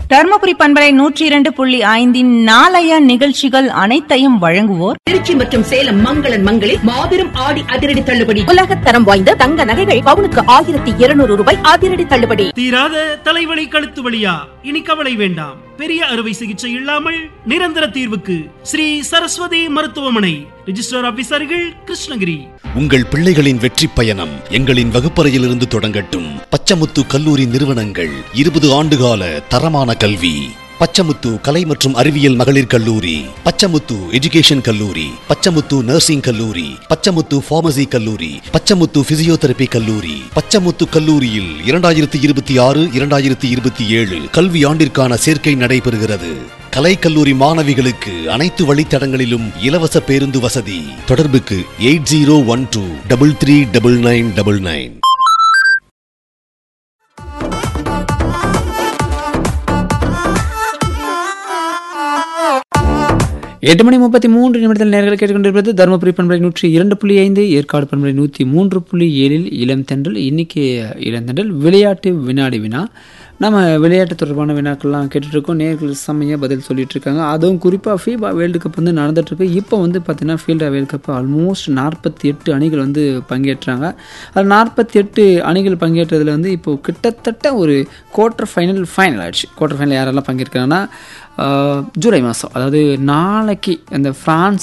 தருமபுரி பண்பலை நூற்றி இரண்டு புள்ளி ஐந்தின் நாளைய நிகழ்ச்சிகள் அனைத்தையும் வழங்குவோர் திருச்சி மற்றும் சேலம் மங்களன் மங்களில் மாபெரும் ஆடி அதிரடி தள்ளுபடி உலக தரம் வாய்ந்த தங்க நகைகள் பவுனுக்கு ஆயிரத்தி இருநூறு ரூபாய் அதிரடி தள்ளுபடி தீராத தலைவலி கழுத்து வலியா இனி கவலை வேண்டாம் பெரிய அறுவை சிகிச்சை இல்லாமல் நிரந்தர தீர்வுக்கு ஸ்ரீ சரஸ்வதி மருத்துவமனை ரிஜிஸ்டர் ஆபீசர்கள் கிருஷ்ணகிரி உங்கள் பிள்ளைகளின் வெற்றி பயணம் எங்களின் வகுப்பறையிலிருந்து தொடங்கட்டும் பச்சமுத்து கல்லூரி நிறுவனங்கள் இருபது ஆண்டுகால தரமான கல்வி பச்சமுத்து கலை மற்றும் அறிவியல் மகளிர் கல்லூரி பச்சமுத்து எஜுகேஷன் கல்லூரி பச்சமுத்து நர்சிங் கல்லூரி பச்சமுத்து பார்மசி கல்லூரி பச்சமுத்து பிசியோதெரபி கல்லூரி பச்சமுத்து கல்லூரியில் இரண்டாயிரத்தி இருபத்தி ஆறு இரண்டாயிரத்தி இருபத்தி ஏழு கல்வி ஆண்டிற்கான சேர்க்கை நடைபெறுகிறது கலைக்கல்லூரி மாணவிகளுக்கு அனைத்து வழித்தடங்களிலும் இலவச பேருந்து வசதி தொடர்புக்கு eight zero one two double three double nine double nine எட்டு மணி முப்பத்தி மூன்று நிமிடத்தில் நேர்கள் கேட்டுக்கொண்டிருப்பது தருமபுரி பண்பலை நூற்றி இரண்டு புள்ளி ஐந்து ஏற்காடு பண்பலை நூற்றி மூன்று புள்ளி ஏழில் இளம் தென்றல் இன்னைக்கு இளம் தென்றல் விளையாட்டு வினாடி வினா நம்ம விளையாட்டு தொடர்பான வினாக்கள்லாம் கேட்டுட்ருக்கோம் நேர்கள் செம்மையாக பதில் சொல்லிட்டு இருக்காங்க அதுவும் குறிப்பாக ஃபீபா வேர்ல்டு கப் வந்து நடந்துட்டுருக்கு இப்போ வந்து பார்த்தீங்கன்னா ஃபீல்டா வேர்ல்டு கப் ஆல்மோஸ்ட் நாற்பத்தி எட்டு அணிகள் வந்து பங்கேற்றாங்க அது நாற்பத்தி எட்டு அணிகள் பங்கேற்றதில் வந்து இப்போ கிட்டத்தட்ட ஒரு குவார்ட்டர் ஃபைனல் ஃபைனல் ஆயிடுச்சு குவார்ட்டர் ஃபைனல் யாரெல்லாம் பங்கேற்கிறாங்கன்னா ஆஹ், ஜூலை மாதம் அதாவது நாளைக்கு அந்த ஃப்ரான்ஸ்